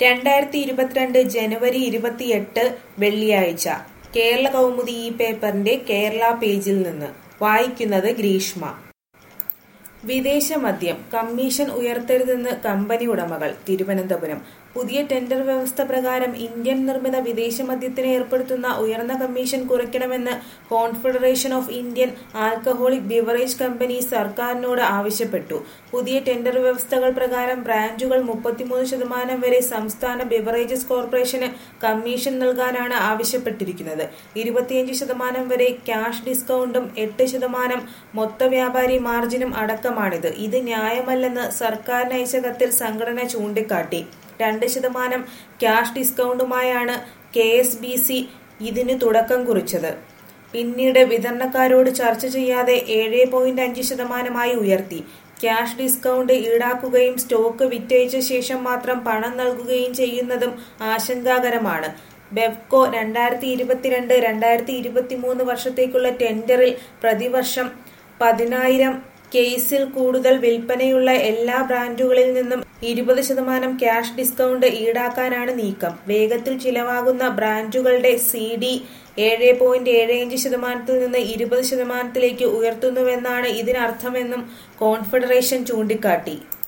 രണ്ടായിരത്തി ഇരുപത്തിരണ്ട് ജനുവരി ഇരുപത്തിയെട്ട് വെള്ളിയാഴ്ച കേരള കൗമുദി ഈ പേപ്പറിന്റെ കേരള പേജിൽ നിന്ന് വായിക്കുന്നത് ഗ്രീഷ്മ വിദേശ മദ്യം കമ്മീഷൻ ഉയർത്തരുതെന്ന് കമ്പനി ഉടമകൾ തിരുവനന്തപുരം പുതിയ ടെൻഡർ വ്യവസ്ഥ പ്രകാരം ഇന്ത്യൻ നിർമ്മിത വിദേശ മദ്യത്തിന് ഏർപ്പെടുത്തുന്ന ഉയർന്ന കമ്മീഷൻ കുറയ്ക്കണമെന്ന് confederation of Indian alcoholic beverage company സർക്കാരിനോട് ആവശ്യപ്പെട്ടു പുതിയ ടെൻഡർ വ്യവസ്ഥകൾ പ്രകാരം ബ്രാൻഡുകൾ മുപ്പത്തിമൂന്ന് ശതമാനം വരെ സംസ്ഥാന ബിവറേജസ് കോർപ്പറേഷന് കമ്മീഷൻ നൽകാനാണ് ആവശ്യപ്പെട്ടിരിക്കുന്നത് ഇരുപത്തിയഞ്ച് ശതമാനം വരെ ക്യാഷ് ഡിസ്കൗണ്ടും എട്ട് ശതമാനം മൊത്ത വ്യാപാരി മാർജിനും അടക്കമാണിത് ഇത് ന്യായമല്ലെന്ന് സർക്കാരിന് അയച്ച കത്തിൽ സംഘടന ചൂണ്ടിക്കാട്ടി രണ്ട് ശതമാനം ക്യാഷ് ഡിസ്കൗണ്ടുമായാണ് കെ എസ് ബി സി ഇതിന് തുടക്കം കുറിച്ചത് പിന്നീട് വിതരണക്കാരോട് ചർച്ച ചെയ്യാതെ ഏഴ് പോയിന്റ് അഞ്ച് ശതമാനമായി ഉയർത്തി ക്യാഷ് ഡിസ്കൗണ്ട് ഈടാക്കുകയും സ്റ്റോക്ക് വിറ്റഴിച്ച ശേഷം മാത്രം പണം നൽകുകയും ചെയ്യുന്നതും ആശങ്കാകരമാണ് ബെവ്കോ രണ്ടായിരത്തി ഇരുപത്തിരണ്ട് രണ്ടായിരത്തി ഇരുപത്തിമൂന്ന് വർഷത്തേക്കുള്ള ടെൻഡറിൽ പ്രതിവർഷം പതിനായിരം കേസിൽ കൂടുതൽ വിൽപ്പനയുള്ള എല്ലാ ബ്രാൻഡുകളിൽ നിന്നും ഇരുപത് ശതമാനം ക്യാഷ് ഡിസ്കൗണ്ട് ഈടാക്കാനാണ് നീക്കം വേഗത്തിൽ ചിലവാകുന്ന ബ്രാൻഡുകളുടെ സി ഡി ഏഴ് പോയിന്റ് ഏഴ് അഞ്ച് ശതമാനത്തിൽ നിന്ന് ഇരുപത് ശതമാനത്തിലേക്ക് ഉയർത്തുന്നുവെന്നാണ് ഇതിനർത്ഥമെന്നും കോൺഫെഡറേഷൻ ചൂണ്ടിക്കാട്ടി